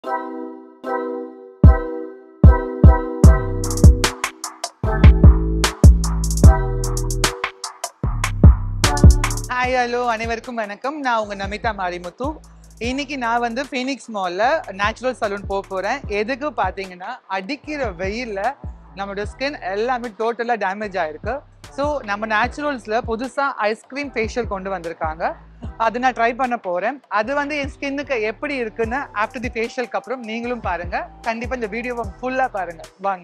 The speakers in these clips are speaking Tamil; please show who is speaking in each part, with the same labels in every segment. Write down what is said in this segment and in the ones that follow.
Speaker 1: ஹாய் ஹலோ அனைவருக்கும் வணக்கம் நான் உங்க நமிதா மாரிமுத்து இன்னைக்கு நான் வந்து ஃபீனிக்ஸ் மால்ல நேச்சுரல் சலூன் போக போறேன் எதுக்கு பார்த்தீங்கன்னா அடிக்கிற வெயில்ல நம்மளோட ஸ்கின் எல்லாமே டோட்டலாக டேமேஜ் ஆயிருக்கு ஸோ நம்ம நேச்சுரல்ஸில் புதுசாக ஐஸ்கிரீம் ஃபேஷியல் கொண்டு வந்திருக்காங்க அது நான் ட்ரை பண்ண போகிறேன் அது வந்து என் ஸ்கின்னுக்கு எப்படி இருக்குன்னு ஆஃப்டர் தி ஃபேஷியலுக்கு அப்புறம் நீங்களும் பாருங்க கண்டிப்பாக இந்த வீடியோவை ஃபுல்லாக பாருங்க வாங்க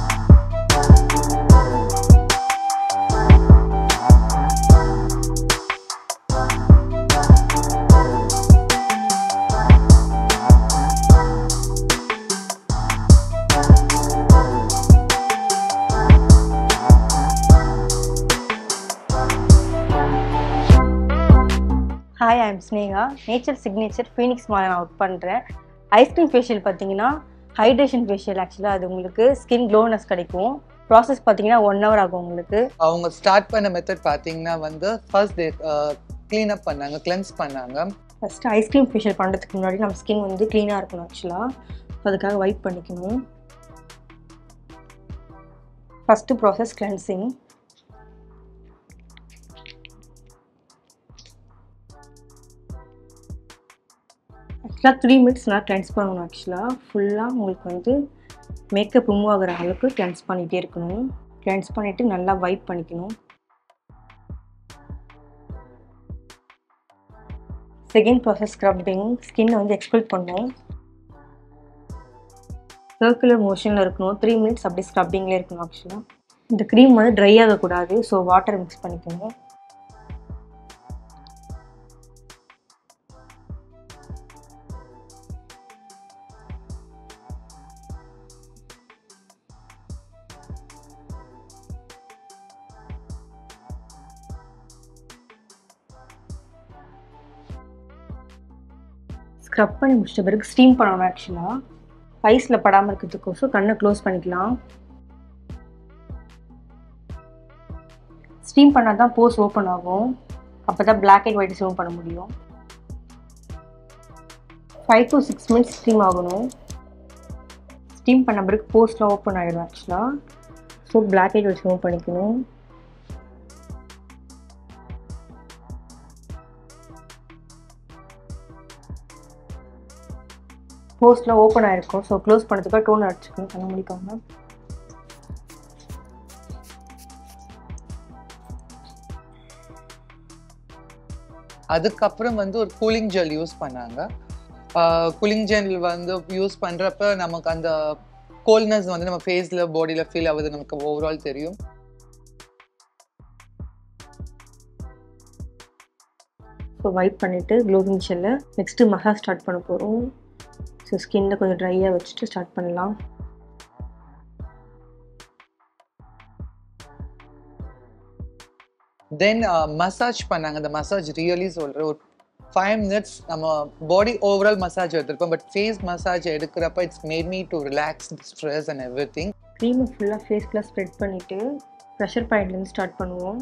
Speaker 2: hi I'm Sneha nature signature Phoenix mall நான் ஒர்க் பண்ணுறேன் ஐஸ்கிரீம் ஃபேஷியல் பார்த்தீங்கன்னா ஹைட்ரேஷன் ஃபேஷியல் ஆக்சுவலாக அது உங்களுக்கு ஸ்கின் க்ளோனஸ் கிடைக்கும் ப்ராசஸ் பார்த்தீங்கன்னா ஒன் ஹவர் ஆகும் உங்களுக்கு
Speaker 1: அவங்க ஸ்டார்ட் பண்ண மெத்தட் பார்த்தீங்கன்னா வந்து ஃபர்ஸ்ட் டே க்ளீன் அப் பண்ணாங்க கிளென்ஸ் பண்ணாங்க
Speaker 2: ஃபஸ்ட்டு ஐஸ்கிரீம் ஃபேஷியல் பண்ணுறதுக்கு முன்னாடி நம்ம ஸ்கின் வந்து க்ளீனாக இருக்கணும் ஆக்சுவலாக அதுக்காக வைப் பண்ணிக்கணும் ஃபஸ்ட்டு ப்ராசஸ் கிளென்சிங் ஆக்சுவலாக த்ரீ மினிட்ஸ் நான் கிளென்ஸ் பண்ணணும் ஆக்சுவலாக ஃபுல்லாக உங்களுக்கு வந்து மேக்கப் ரிமூவ் ஆகிற அளவுக்கு கிளென்ஸ் பண்ணிகிட்டே இருக்கணும் கிளென்ஸ் பண்ணிவிட்டு நல்லா வைப் பண்ணிக்கணும் செகண்ட் ப்ராசஸ் ஸ்க்ரப்பிங் ஸ்கின்னை வந்து எக்ஸ்பெல்ட் பண்ணணும் சர்க்குலர் மோஷனில் இருக்கணும் த்ரீ மினிட்ஸ் அப்படியே ஸ்க்ரப்பிங்லேயே இருக்கணும் ஆக்சுவலாக இந்த க்ரீம் வந்து ட்ரை ஆகக்கூடாது ஸோ வாட்டர் மிக்ஸ் பண்ணிக்கணும் ஸ்க்ரப் பண்ணி முடிச்சிட்ட பிறகு ஸ்டீம் பண்ணணும் ஆக்சுவலாக ஐஸில் படாமல் இருக்கிறதுக்கோசம் கண்ணை க்ளோஸ் பண்ணிக்கலாம் ஸ்டீம் பண்ணால் தான் போஸ் ஓப்பன் ஆகும் அப்போ தான் பிளாக் அண்ட் ஒயிட் ரிமூவ் பண்ண முடியும் five to six minutes steam ஆகணும் ஸ்டீம் பண்ண பிறகு போஸ்ட்லாம் ஓப்பன் ஆகிடும் ஆக்சுவலாக so black and white remove பண்ணிக்கணும் போஸ்ட்லாம் ஓப்பன் ஆயிருக்கும் ஸோ க்ளோஸ் பண்ணுறதுக்காக டோன் அடிச்சுக்கணும் கண்ண முடிக்காம
Speaker 1: அதுக்கப்புறம் வந்து ஒரு கூலிங் ஜெல் யூஸ் பண்ணாங்க கூலிங் ஜெல் வந்து யூஸ் பண்ணுறப்ப நமக்கு அந்த கோல்ட்னஸ் வந்து நம்ம ஃபேஸில் பாடியில் ஃபீல் ஆகுது நமக்கு ஓவரால் தெரியும்
Speaker 2: ஸோ வைப் பண்ணிவிட்டு க்ளோவிங் ஜெல்லை நெக்ஸ்ட்டு மசாஜ் ஸ்டார்ட் பண்ண போகிறோம் ஸோ ஸ்கின்னை கொஞ்சம் ட்ரையாக வச்சுட்டு ஸ்டார்ட் பண்ணலாம்
Speaker 1: தென் மசாஜ் பண்ணாங்க அந்த மசாஜ் ரியலி சொல்கிறேன் ஒரு ஃபைவ் மினிட்ஸ் நம்ம பாடி ஓவரால் மசாஜ் எடுத்திருப்போம் பட் ஃபேஸ் மசாஜ் எடுக்கிறப்ப it's made me to relax stress and everything
Speaker 2: க்ரீமை ஃபுல்லாக ஃபேஸ் ஃபுல்லாக ஸ்ப்ரெட் பண்ணிவிட்டு ப்ரெஷர் பாயிண்ட்லேருந்து ஸ்டார்ட் பண்ணுவோம்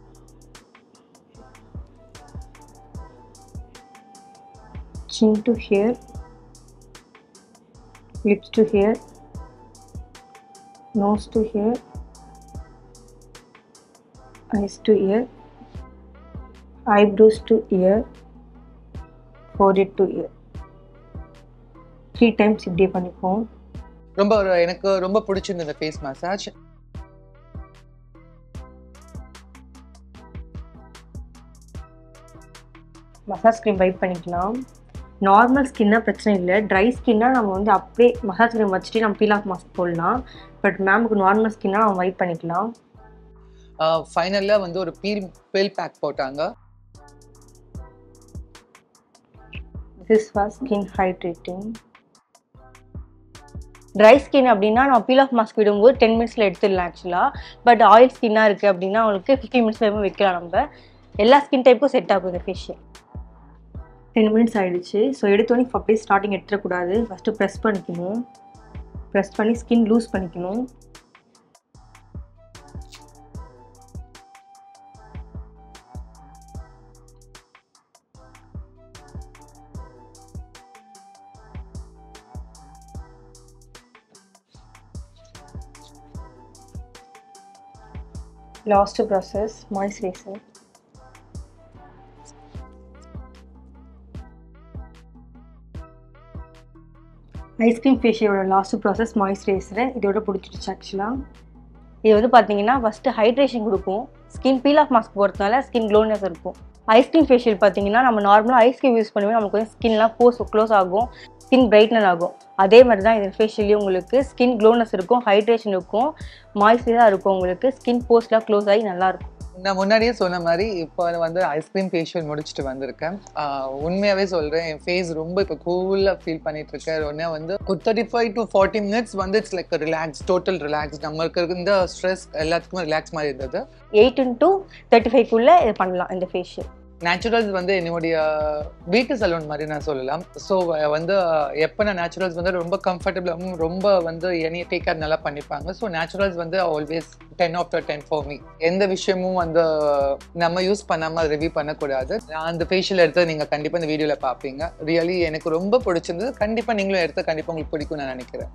Speaker 2: chin to here lips to here nose to here eyes to ear eyebrows to ear forehead to ear three times இப்படியே பண்ணிப்போம்
Speaker 1: ரொம்ப ஒரு எனக்கு ரொம்ப பிடிச்சிருந்தது இந்த face massage
Speaker 2: massage cream wipe பண்ணிக்கலாம் நார்மல் ஸ்கின்னா பிரச்சனை இல்லை ட்ரை ஸ்கின்னா நம்ம வந்து அப்படியே மசாஜ் க்ரீம் வச்சுட்டு நம்ம பீல் ஆஃப் மாஸ்க் போடலாம் பட் மேமுக்கு நார்மல் ஸ்கின்னா நம்ம வைப் பண்ணிக்கலாம்
Speaker 1: ஃபைனலில் வந்து ஒரு பீல் பீல் பேக் போட்டாங்க
Speaker 2: this was skin hydrating dry skin அப்படின்னா நம்ம பீல் ஆஃப் மாஸ்க் விடும்போது டென் மினிட்ஸில் எடுத்துடலாம் ஆக்சுவலாக பட் ஆயில் ஸ்கின்னாக இருக்குது அப்படின்னா அவங்களுக்கு ஃபிஃப்டீன் மினிட்ஸ் வரைக்கும் வைக்கலாம் நம்ம எல்லா ஸ்கின் டைப்புக்கும் செட் ஆகும் இந்த ஃபேஷியல் டென் மினிட்ஸ் ஆகிடுச்சு ஸோ எடுத்தோடனே அப்படியே ஸ்டார்டிங் எடுத்துடக்கூடாது ஃபஸ்ட்டு ப்ரெஸ் பண்ணிக்கணும் ப்ரெஸ் பண்ணி ஸ்கின் லூஸ் பண்ணிக்கணும் லாஸ்ட் ப்ராசஸ் மாய்ஸ்சரைசர் ஐஸ்கிரீம் ஃபேஷியலோட லாஸ்ட் ப்ராசஸ் மாய்ஸ்சரைசர் இதோட பிடிச்சிருச்சு ஆக்சுவலாக இது வந்து பார்த்தீங்கன்னா ஃபஸ்ட்டு ஹைட்ரேஷன் கொடுக்கும் ஸ்கின் பீல் ஆஃப் மாஸ்க் போகிறதுனால ஸ்கின் க்ளோனஸ் இருக்கும் ஐஸ்கிரீம் ஃபேஷியல் பார்த்தீங்கன்னா நம்ம நார்மலாக ஐஸ்கிரீம் யூஸ் பண்ணுவோம் நமக்கு வந்து ஸ்கின்லாம் போஸ் க்ளோஸ் ஆகும் ஸ்கின் பிரைட்னர் ஆகும் அதே மாதிரி தான் இது ஃபேஷியலையும் உங்களுக்கு ஸ்கின் க்ளோனஸ் இருக்கும் ஹைட்ரேஷன் இருக்கும் மாய்ஸ்சரைஸாக இருக்கும் உங்களுக்கு ஸ்கின் போஸ்ட்லாம் க்ளோஸ் ஆகி நல்லாயிருக்கும்
Speaker 1: நான் முன்னாடியே சொன்ன மாதிரி இப்போ வந்து ஐஸ்கிரீம் ஃபேஷியல் முடிச்சுட்டு வந்திருக்கேன் ஆஹ் உண்மையாவே சொல்றேன் என் ஃபேஸ் ரொம்ப இப்போ கூலாக ஃபீல் பண்ணிட்டு இருக்கேன் உடனே வந்து ஒரு thirty five to forty minutes வந்து it's like relax total relax நம்மளுக்கு இருந்த ஸ்ட்ரெஸ் எல்லாத்துக்குமே ரிலாக்ஸ் மாதிரி இருந்தது
Speaker 2: எயிட்டின் டு தேர்ட்டி ஃபைவ்க்குள்ளே இது பண்ணலாம் இந்த ஃபேஷியல்
Speaker 1: நேச்சுரல்ஸ் வந்து என்னுடைய வீட்டு சலூன் மாதிரி நான் சொல்லலாம் ஸோ வந்து எப்போ நான் நேச்சுரல்ஸ் வந்து ரொம்ப கம்ஃபர்டபுளாகவும் ரொம்ப வந்து என்னைய டேக் கேர் நல்லா பண்ணிப்பாங்க ஸோ நேச்சுரல்ஸ் வந்து always ten after ten for me எந்த விஷயமும் வந்து நம்ம யூஸ் பண்ணாமல் ரிவ்யூ பண்ணக்கூடாது நான் அந்த ஃபேஷியல் எடுத்து நீங்கள் கண்டிப்பாக இந்த வீடியோவில் பார்ப்பீங்க ரியலி எனக்கு ரொம்ப பிடிச்சிருந்தது கண்டிப்பாக நீங்களும் எடுத்து கண்டிப்பாக உங்களுக்கு பிடிக்கும் நான் நினைக்கிறேன்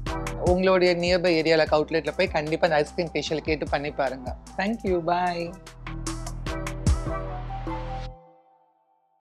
Speaker 1: உங்களுடைய நியர்பை ஏரியாவில் அவுட்லெட்டில் போய் கண்டிப்பாக அந்த ஐஸ்கிரீம் ஃபேஷியல் கேட்டு பண்ணி பாருங்க தேங்க்யூ பாய்